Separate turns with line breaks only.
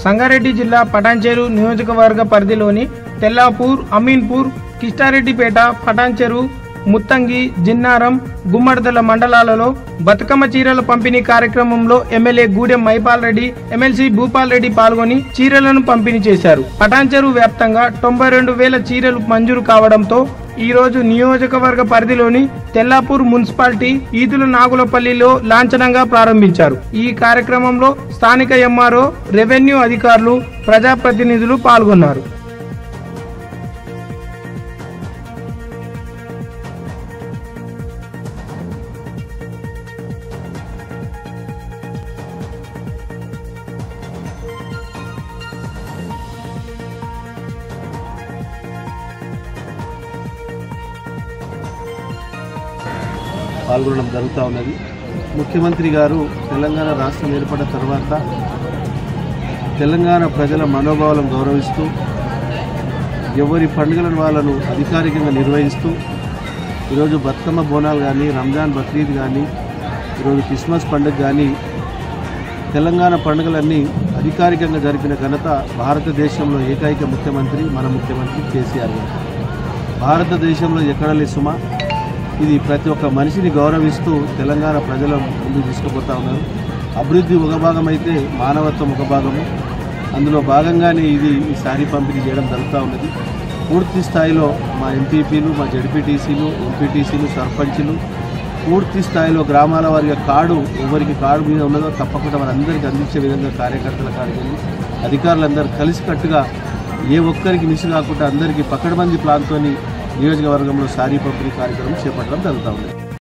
సంగారెడ్డి జిల్లా పటాన్చెరు నియోజకవర్గ పరిధిలోని తెల్లాపూర్ అమీన్పూర్ కిష్టారెడ్డిపేట పటాన్చెరు ముత్తంగి జిన్నారం గుమ్మడిదల మండలాలలో బతుకమ్మ చీరల పంపిణీ కార్యక్రమంలో ఎమ్మెల్యే గూడెం మైపాల్ రెడ్డి ఎమ్మెల్సీ భూపాల్ రెడ్డి పాల్గొని చీరలను పంపిణీ చేశారు పటాన్చెరు వ్యాప్తంగా తొంభై రెండు వేల చీరలు మంజూరు కావడంతో ఈ రోజు నియోజకవర్గ పరిధిలోని తెల్లాపూర్ మున్సిపాలిటీ ఈదుల నాగులపల్లిలో లాంఛనంగా ప్రారంభించారు ఈ కార్యక్రమంలో స్థానిక ఎంఆర్ఓ రెవెన్యూ అధికారులు ప్రజాప్రతినిధులు పాల్గొన్నారు
పాల్గొనడం జరుగుతూ ఉన్నది ముఖ్యమంత్రి గారు తెలంగాణ రాష్ట్రం ఏర్పడిన తర్వాత తెలంగాణ ప్రజల మనోభావాలను గౌరవిస్తూ ఎవరి పండుగలను వాళ్ళను అధికారికంగా నిర్వహిస్తూ ఈరోజు బతుకమ్మ బోనాలు కానీ రంజాన్ బక్రీద్ కానీ ఈరోజు క్రిస్మస్ పండుగ కానీ తెలంగాణ పండుగలన్నీ అధికారికంగా జరిపిన ఘనత భారతదేశంలో ఏకైక ముఖ్యమంత్రి మన ముఖ్యమంత్రి కేసీఆర్ గారు భారతదేశంలో ఎక్కడ లేదు సుమా ఇది ప్రతి ఒక్క మనిషిని గౌరవిస్తూ తెలంగాణ ప్రజల ముందుకు తీసుకుపోతా ఉన్నారు అభివృద్ధి ఒక భాగం అయితే మానవత్వం ఒక భాగము అందులో భాగంగానే ఇది ఈ సారీ పంపిణీ చేయడం జరుగుతూ ఉన్నది పూర్తి స్థాయిలో మా ఎంపీపీలు మా జడ్పీటీసీలు ఎంపీటీసీలు సర్పంచులు పూర్తి స్థాయిలో గ్రామాల వారి కార్డు ఎవరికి కార్డు మీద ఉన్నదో తప్పకుండా వారందరికీ అందించే విధంగా కార్యకర్తల కార్యక్రమం అధికారులందరూ కలిసికట్టుగా ఏ ఒక్కరికి మిస్ కాకుండా అందరికీ పక్కడబంది ప్లాన్తోని నియోజకవర్గంలో సారీ పంపిణీ కార్యక్రమం చేపట్టడం జరుగుతూ ఉంది